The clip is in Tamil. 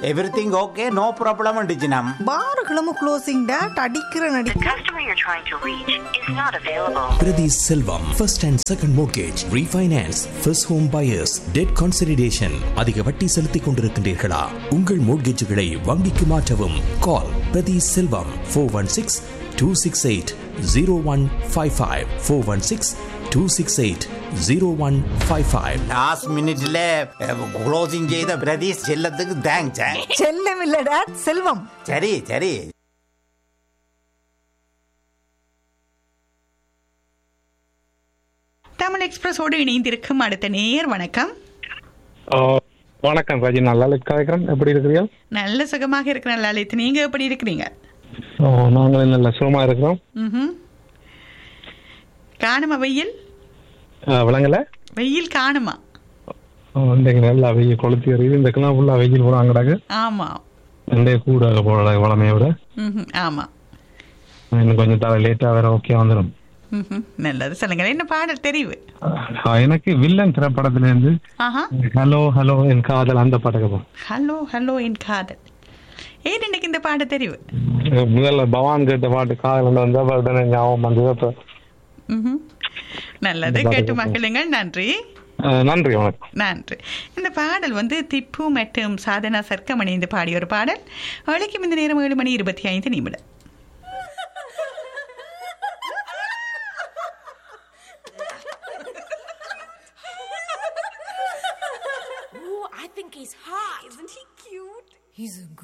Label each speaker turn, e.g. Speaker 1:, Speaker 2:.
Speaker 1: எவ்ரிதிங் ஓகே நோ ப்ராப்ளம் டிச்சினம்
Speaker 2: பாருகளும் க்ளோசிங் டேட் அடிக்கிற நடி
Speaker 3: The customer you're trying to reach is not available.
Speaker 4: Pradhi Selvam, first and second mortgage, refinance, first home buyers, debt consolidation. அதிக வட்டி செலுத்திக் கொண்டிருக்கின்றீர்களா உங்கள் மோட்கேஜுகளை வங்கிக்கு மாற்றவும் call Prathi Selvam four one six two six eight zero one five five four one six two six eight zero one five five
Speaker 1: last மினிட்ல க்ளோசிங் செய்த பிரதீஷ் செல்லத்துக்கு தேங்க்ஸ்
Speaker 2: செல்லம் இல்ல டேட் செல்வம்
Speaker 1: சரி சரி
Speaker 5: தமிழ் எக்ஸ்பிரஸோடு இணைந்திருக்கும் அடுத்த நேயர் வணக்கம்
Speaker 6: ஆ, வணக்கம் ராஜி நான் லலித் கலைக்கிறேன் எப்படி இருக்கிறீங்க
Speaker 5: நல்ல சுகமாக இருக்கிற லலித் நீங்க எப்படி இருக்கிறீங்க
Speaker 6: ஓ, நாங்களும் நல்ல சுகமா இருக்கிறோம்
Speaker 5: ம்ஹும். காணுமா வெயில்
Speaker 6: ஆ, விளங்கல
Speaker 5: வெயில் காணுமா
Speaker 6: ஆ, இன்றைக்கு நல்லா வெயில் கொளுத்தி எறியுது இந்த கிளா ஃபுல்லா வெயில் போட அங்கடாக்கு
Speaker 5: ஆமா
Speaker 6: இன்றைய கூட போட வளமையை விட
Speaker 5: ம்ஹும். ஆமா
Speaker 6: இன்னும் கொஞ்சம் தலை லேட்டா வேற ஓகே வந்துடும்
Speaker 5: ம்ஹும். நல்லது சொல்லுங்க என்ன பாடல் தெரிவு
Speaker 6: ஆ, எனக்கு வில்லன் திரைப்படத்துல இருந்து
Speaker 5: ஆஹா
Speaker 6: ஹலோ ஹலோ என் காதல் அந்த பாட்டுக்கு போ
Speaker 5: ஹலோ ஹலோ என் காதல் ஏன் இன்னைக்கு இந்த பாட தெரிவு
Speaker 6: முதல்ல பவான் கேட்ட பாட்டு காதல் வந்தா பாட்டு ஞாபகம் வந்தது அப்ப
Speaker 5: ம்ஹும். நல்லது கேட்டு மகிழுங்கள் நன்றி
Speaker 6: ஆ, நன்றி வணக்கம்
Speaker 5: நன்றி இந்த பாடல் வந்து திப்பு மற்றும் சாதனா சர்க்கம் இணைந்து பாடிய ஒரு பாடல் அழைக்கும் இந்த நேரம் ஏழு மணி இருபத்தி ஐந்து நிமிடம்